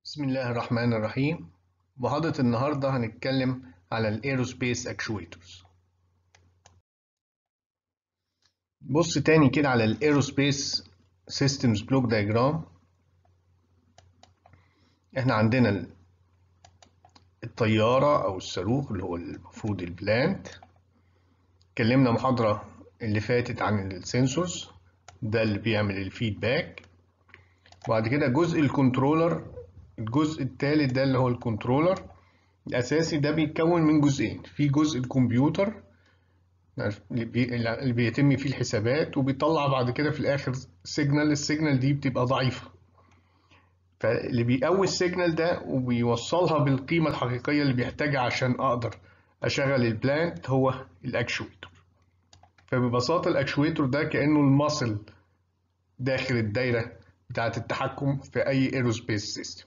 بسم الله الرحمن الرحيم محاضرة النهاردة هنتكلم على الايروسبيس اكشويترز بص تاني كده على الايروسبيس سيستمز بلوك دايجرام احنا عندنا الطيارة او الصاروخ اللي هو المفروض البلانت اتكلمنا محاضرة اللي فاتت عن السنسورز ده اللي بيعمل الفيدباك وبعد كده جزء الكنترولر الجزء الثالث ده اللي هو الكنترولر الأساسي ده بيتكون من جزئين في جزء الكمبيوتر اللي بيتم فيه الحسابات وبيطلع بعد كده في الآخر سيجنال السيجنال دي بتبقى ضعيفة فاللي بيقوي السيجنال ده وبيوصلها بالقيمة الحقيقية اللي بيحتاجها عشان أقدر أشغل البلانت هو الأكشويتر فببساطة الأكشويتر ده كأنه المصل داخل الدايرة بتاعة التحكم في أي ايروسبيس سيستم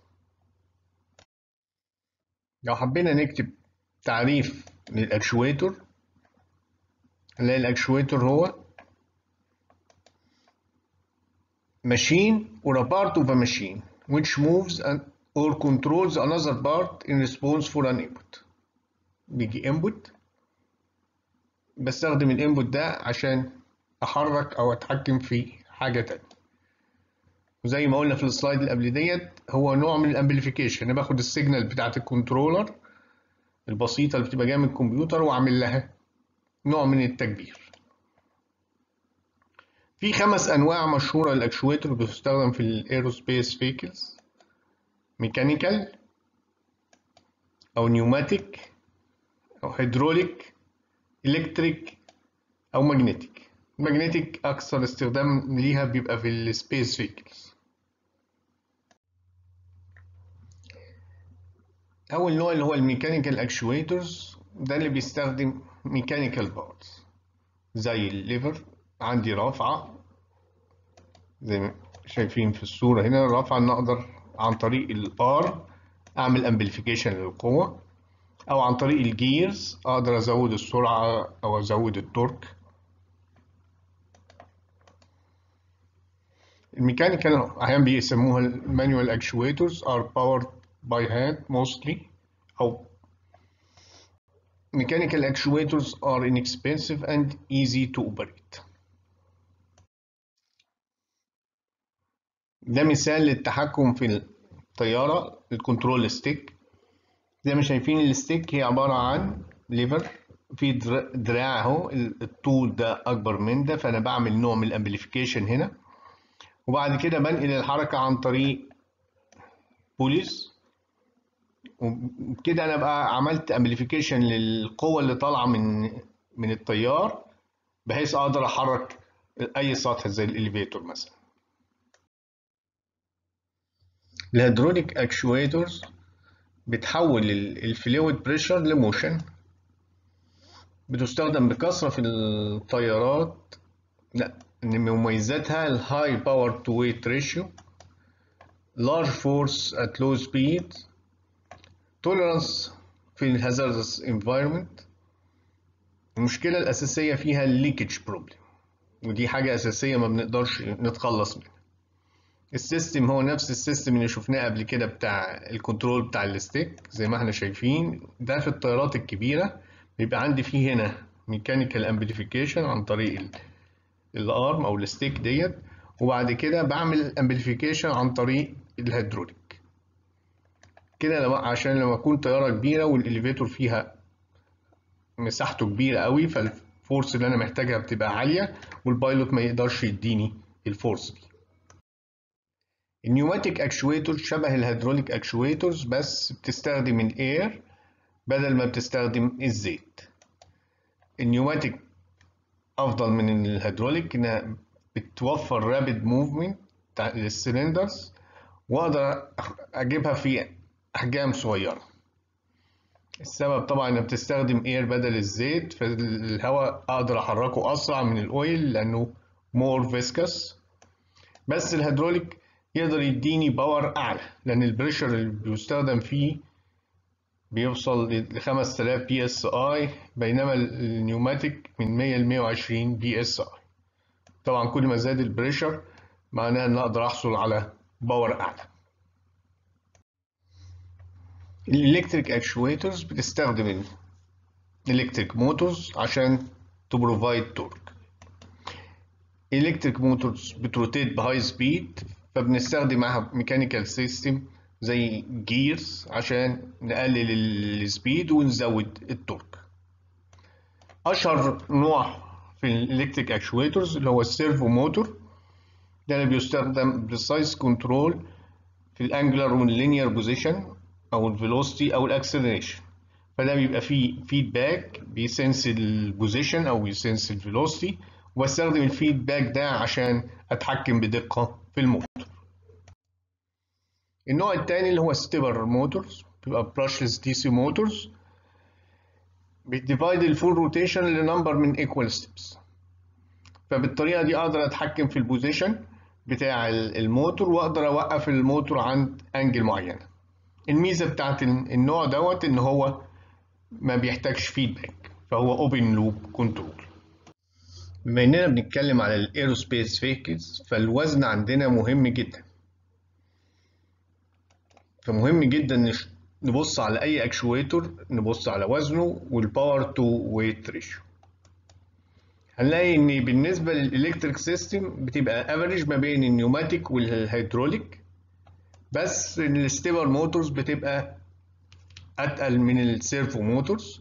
لو حبينا نكتب تعريف للأكشويتر نلاقي الأكشويتر هو machine or a part of a machine which moves and or controls another part in response for an input بيجي input بستخدم الانبوت ده عشان احرك او اتحكم في حاجة تانية وزي ما قلنا في السلايد اللي قبل ديت هو نوع من الامبليفيكيشن انا باخد السيجنال بتاعت الكنترولر البسيطه اللي بتبقى جايه من الكمبيوتر واعمل لها نوع من التكبير في خمس انواع مشهوره للاكشويتر بتستخدم في الايروسبيس فيكلز ميكانيكال او نيوماتيك او هيدروليك الكتريك او ماجنتيك الماجنتيك اكثر استخدام ليها بيبقى في السبيس فيكلز أول نوع اللي هو الميكانيكال اكشويترز ده اللي بيستخدم ميكانيكال بارتس زي الليفر عندي رافعة زي ما شايفين في الصورة هنا رافعة إن أقدر عن طريق الار أعمل امبليفيكيشن للقوة أو عن طريق الجيرز أقدر أزود السرعة أو أزود التورك الميكانيكال أحيانا بيسموها المانيوال اكشويترز are powered by hand mostly أو mechanical actuators are inexpensive and easy to operate. ده مثال للتحكم في الطيارة الكنترول ستيك زي ما شايفين الستيك هي عبارة عن ليفر في دراع اهو الطول ده أكبر من ده فأنا بعمل نوع من الامبليفيكيشن هنا وبعد كده بنقل الحركة عن طريق بوليس وكده انا بقى عملت امبليفيكيشن للقوه اللي طالعه من من التيار بحيث اقدر احرك اي سطح زي الاليفيتور مثلا الهيدروليك اكشويترز بتحول الفلويد بريشر لموشن بتستخدم بكثره في الطيارات لا ان مميزاتها الهاي باور تو ويت ريشيو large force at low speed tolerance في ال hazardous environment المشكلة الأساسية فيها الليكج بروبلم ودي حاجة أساسية ما بنقدرش نتخلص منها السيستم هو نفس السيستم اللي شفناه قبل كده بتاع الكنترول بتاع الستيك زي ما احنا شايفين ده في الطيارات الكبيرة بيبقى عندي فيه هنا ميكانيكال امبليفيكيشن عن طريق الارم او الستيك ديت وبعد كده بعمل امبليفيكيشن عن طريق الهيدروليك كده لما عشان لما اكون طياره كبيره والاليفيتور فيها مساحته كبيره قوي فالفورس اللي انا محتاجها بتبقى عاليه والبايلوت ما يقدرش يديني الفورس دي النيوماتيك اكشويتور شبه الهيدروليك اكشويتورز بس بتستخدم الاير بدل ما بتستخدم الزيت النيوماتيك افضل من الهيدروليك انها بتوفر رابيد موفمنت للسلندرز واقدر اجيبها في احجام صغيره السبب طبعا انها بتستخدم اير بدل الزيت فالهواء اقدر احركه اسرع من الاويل لانه مور فيسكس بس الهيدروليك يقدر يديني باور اعلى لان البريشر اللي بيستخدم فيه بيوصل ل 5000 بي اس اي بينما النيوماتيك من 100 ل 120 بي اس اي طبعا كل ما زاد البريشر معناه ان اقدر احصل على باور اعلى الالكتريك اكشويترز بتستخدم الالكتريك موتورز عشان تبروفايد تورك الالكتريك موتورز بتروتيت بهاي سبيد فبنستخدم معاها ميكانيكال سيستم زي جيرز عشان نقلل السبيد ونزود التورك اشهر نوع في الالكتريك اكشويترز اللي هو السيرفو موتور ده اللي بيستخدم بريسايز كنترول في الانجلر واللينير بوزيشن او الفيلوسيتي او الاكسلريشن فده بيبقى فيه فيدباك بيسنس البوزيشن او بيسنس الفيلوسيتي وبستخدم الفيدباك ده عشان اتحكم بدقه في الموتور النوع الثاني اللي هو ستيبر موتورز بيبقى براشلس دي سي موتورز بيديفايد الفول روتيشن لنمبر من ايكوال ستيبس فبالطريقه دي اقدر اتحكم في البوزيشن بتاع الموتور واقدر اوقف الموتور عند انجل معينه الميزه بتاعت النوع دوت ان هو ما بيحتاجش فيدباك فهو اوبن لوب كنترول بما اننا بنتكلم على الايروسبيس فيكلز فالوزن عندنا مهم جدا فمهم جدا نبص على اي اكشويتور نبص على وزنه والباور تو ويت ريشيو هنلاقي ان بالنسبه للالكتريك سيستم بتبقى افريج ما بين النيوماتيك والهيدروليك بس الستيبر موتورز بتبقى اتقل من السيرفو موتورز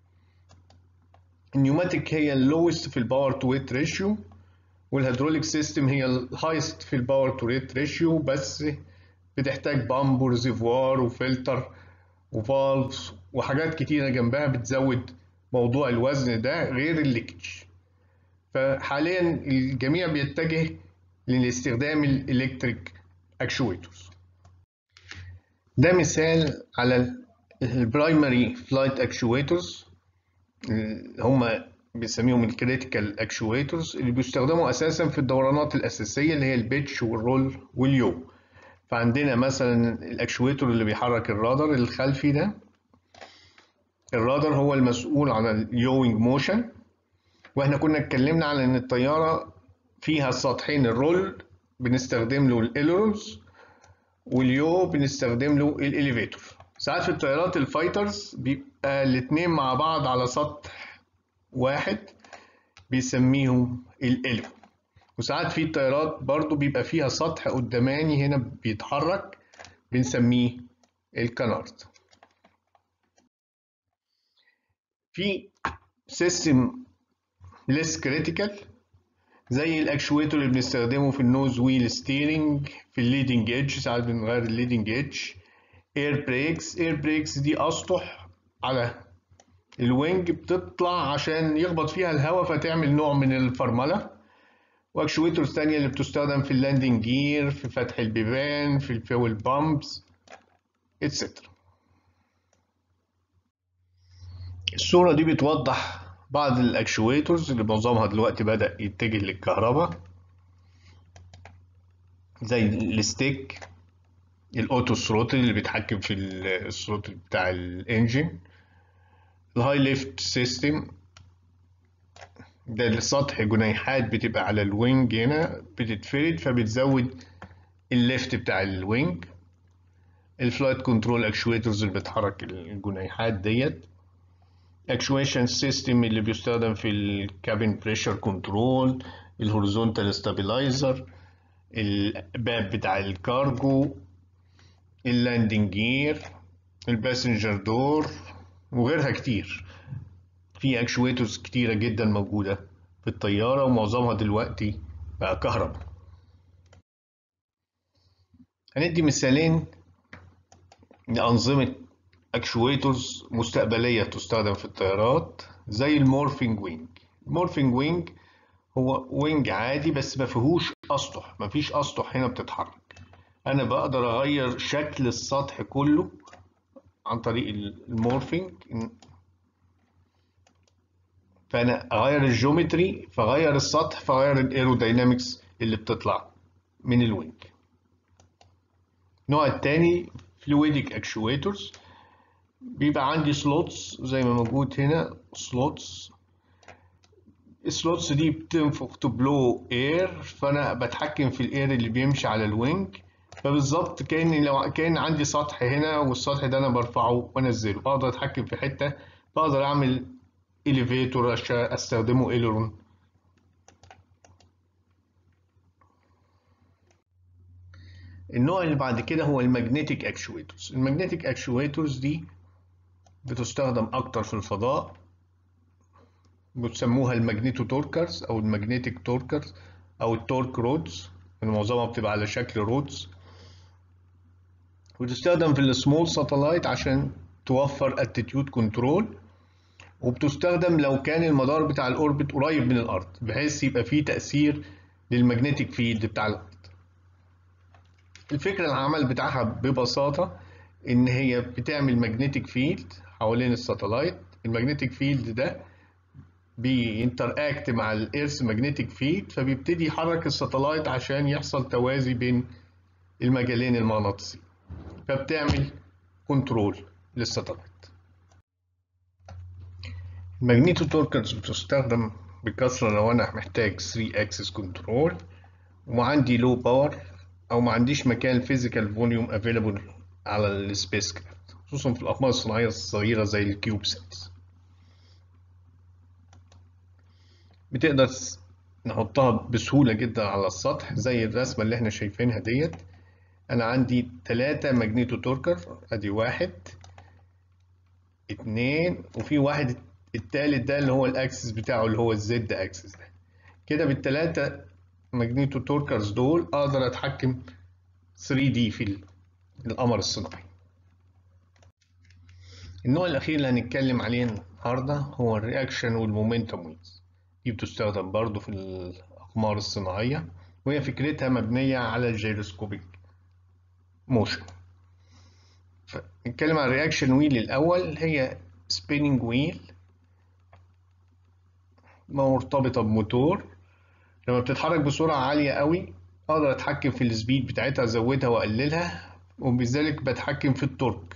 النيوماتيك هي اللوست في الباور تو ويت ريشيو والهيدروليك سيستم هي الهايست في الباور تو ويت ريشيو بس بتحتاج بامب وريزرفوار وفلتر وفالفز وحاجات كتيرة جنبها بتزود موضوع الوزن ده غير الليكج فحاليا الجميع بيتجه لاستخدام الالكتريك اكشويترز ده مثال على البرايمري فلايت اكشويترز هم بنسميهم الكريتيكال اكشويترز اللي بيستخدموا اساسا في الدورانات الاساسيه اللي هي البيتش والرول واليو فعندنا مثلا الاكشويتر اللي بيحرك الرادار الخلفي ده الرادار هو المسؤول عن اليوينج موشن واحنا كنا اتكلمنا على ان الطياره فيها سطحين الرول بنستخدم له الاليرونز واليو بنستخدم له الاليفيتور ساعات في الطيارات الفايترز بيبقى الاتنين مع بعض على سطح واحد بيسميهم الاليو وساعات في الطيارات برضو بيبقى فيها سطح قداماني هنا بيتحرك بنسميه الكنارد في سيستم ليس كريتيكال زي الاكشويتور اللي بنستخدمه في النوز ويل ستيرنج في الليدنج ايدج ساعات بنغير الليدنج ايدج اير بريكس اير بريكس دي اسطح على الوينج بتطلع عشان يخبط فيها الهواء فتعمل نوع من الفرمله واكشويتورز تانية اللي بتستخدم في اللاندنج جير في فتح البيبان في الفيول بامبس اتسترا الصورة دي بتوضح بعض الاكشويتورز اللي معظمها دلوقتي بدأ يتجه للكهرباء زي الستيك الاوتو ثروتل اللي بيتحكم في الثروتل بتاع الانجن الهاي ليفت سيستم ده السطح جنيحات بتبقى على الوينج هنا بتتفرد فبتزود الليفت بتاع الوينج الفلايت كنترول اكشويترز اللي بتحرك الجنيحات ديت اكشويشن سيستم اللي بيستخدم في الكابين بريشر كنترول الهوريزونتال ستابلايزر الباب بتاع الكارجو اللاندنج جير الباسنجر دور وغيرها كتير في اكشويترز كتيرة جدا موجودة في الطيارة ومعظمها دلوقتي بقى كهرباء هندي مثالين لأنظمة اكشويترز مستقبلية تستخدم في الطيارات زي المورفينج وينج المورفينج وينج هو وينج عادي بس ما فيهوش اسطح ما فيش اسطح هنا بتتحرك انا بقدر اغير شكل السطح كله عن طريق المورفينج فانا اغير الجيومتري فغير السطح فغير الايروداينامكس اللي بتطلع من الوينج النوع الثاني فلويديك اكشويترز بيبقى عندي سلوتس زي ما موجود هنا سلوتس السلوتس دي بتنفخ تبلو اير فانا بتحكم في الاير اللي بيمشي على الوينج فبالظبط كأن لو كان عندي سطح هنا والسطح ده أنا برفعه وأنزله أقدر أتحكم في حتة فأقدر أعمل إليفيتور أستخدمه إيلرون النوع اللي بعد كده هو المagnetic actuators المagnetic actuators دي بتستخدم أكتر في الفضاء بتسموها الماجنيتو توركرز أو المagnetic توركرز أو التورك رودز معظمها بتبقى على شكل رودز وتستخدم في السمول ساتلايت عشان توفر اتيتيود كنترول وبتستخدم لو كان المدار بتاع الاوربت قريب من الارض بحيث يبقى فيه تأثير للمagnetic فيلد بتاع الارض الفكرة العمل بتاعها ببساطة إن هي بتعمل ماجنتيك فيلد حوالين الساتلايت الماجنتيك فيلد ده بينتراكت مع الإيرث ماجنتيك فيلد فبيبتدي يحرك الساتلايت عشان يحصل توازي بين المجالين المغناطيسيين فبتعمل كنترول للساتلايت الماجنيتو توركرز بتستخدم بكثرة لو أنا محتاج 3 اكسس كنترول وعندي لو باور او ما عنديش مكان فيزيكال فوليوم افيلابل على السبيس كرافت خصوصا في الاقمار الصناعيه الصغيره زي الكيوب سيتس بتقدر نحطها بسهوله جدا على السطح زي الرسمه اللي احنا شايفينها ديت انا عندي ثلاثة ماجنيتو توركر ادي واحد اتنين وفي واحد التالت ده اللي هو الاكسس بتاعه اللي هو الزد اكسس ده كده بالتلاتة ماجنيتو توركرز دول اقدر اتحكم 3 دي في القمر الصناعي النوع الاخير اللي هنتكلم عليه النهارده هو الرياكشن والمومنتوم ويز دي بتستخدم برضو في الاقمار الصناعيه وهي فكرتها مبنيه على الجيروسكوبيك موشن نتكلم عن الرياكشن ويل الاول هي سبيننج ويل مرتبطه بموتور لما بتتحرك بسرعة عالية قوي أقدر أتحكم في السبيد بتاعتها أزودها وأقللها وبذلك بتحكم في التورك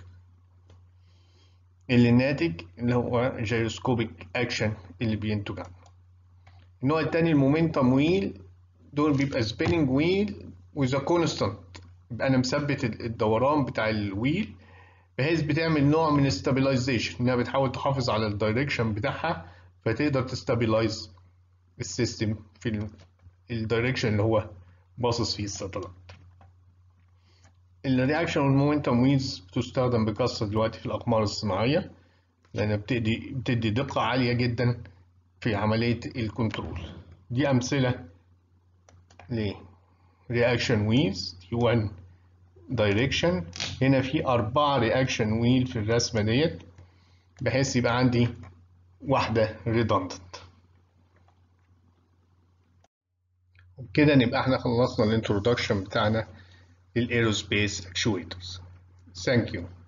اللي ناتج اللي هو جيروسكوبيك أكشن اللي بينتج عنه النوع التاني المومنتم ويل دول بيبقى سبيننج ويل وإذا كونستانت يبقى أنا مثبت الدوران بتاع الويل بحيث بتعمل نوع من استابيلايزيشن إنها بتحاول تحافظ على الدايركشن بتاعها فتقدر تستابيلايز السيستم في الدايركشن اللي هو باصص فيه الساتلايت الرياكشن والمومنتم ويز بتستخدم بكثرة دلوقتي في الأقمار الصناعية لأنها بتدي بتدي دقة عالية جدا في عملية الكنترول دي أمثلة ل رياكشن ويز دي 1 دايركشن هنا في أربعة رياكشن ويل في الرسمة ديت بحيث يبقى عندي واحدة redundant وبكده نبقى احنا خلصنا الانترودكشن بتاعنا للايروسبيس اكشويترز ثانك يو